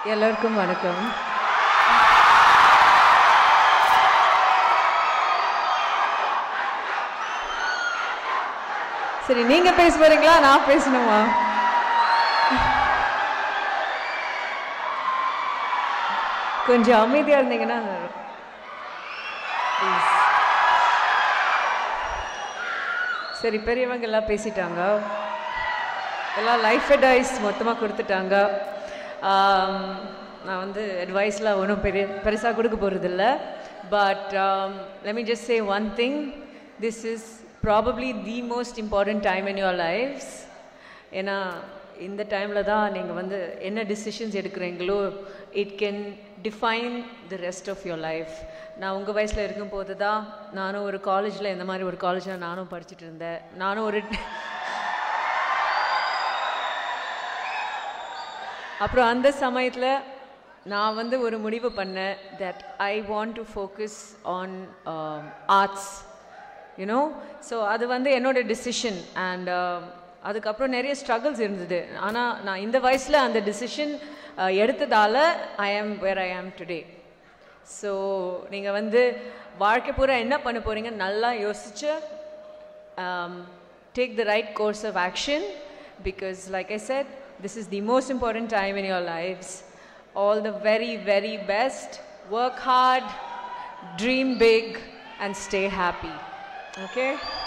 எல்லோருக்கும் வணக்கம் சரி நீங்க பேச போறீங்களா நான் பேசணுமா கொஞ்சம் அமைதியா இருந்தீங்கன்னா Please. சரி பெரியவங்க எல்லாம் பேசிட்டாங்க எல்லாம் லைஃப் அட்வைஸ் மொத்தமாக கொடுத்துட்டாங்க ஆம், நான் வந்து அட்வைஸ்லாம் ஒன்றும் பெரிய பெருசாக கொடுக்க போகிறதில்ல but let me just say one thing this is probably the most important time in your lives ஏன்னா இந்த டைமில் தான் நீங்கள் வந்து என்ன டிசிஷன்ஸ் எடுக்கிறீங்களோ it can define the rest of your life நான் உங்கள் வயசில் இருக்கும்போது தான் நானும் ஒரு காலேஜில் இந்த மாதிரி ஒரு காலேஜில் நானும் படிச்சுட்டு இருந்தேன் நானும் ஒரு அப்புறம் அந்த சமயத்தில் நான் வந்து ஒரு முடிவு பண்ணேன் that I want to focus on arts you know so அது வந்து என்னோட டிசிஷன் அண்ட் அதுக்கப்புறம் நிறைய ஸ்ட்ரகிள்ஸ் இருந்தது ஆனால் நான் இந்த வயசில் அந்த டிசிஷன் எடுத்ததால் ஐ ஆம் வேர் ஐ ஆம் டுடே ஸோ நீங்கள் வந்து வாழ்க்கை பூரா என்ன பண்ண போகிறீங்க நல்லா யோசிச்சு um, take the right course of action because, like I said, this is the most important time in your lives. All the very, very best. Work hard, dream big, and stay happy. Okay?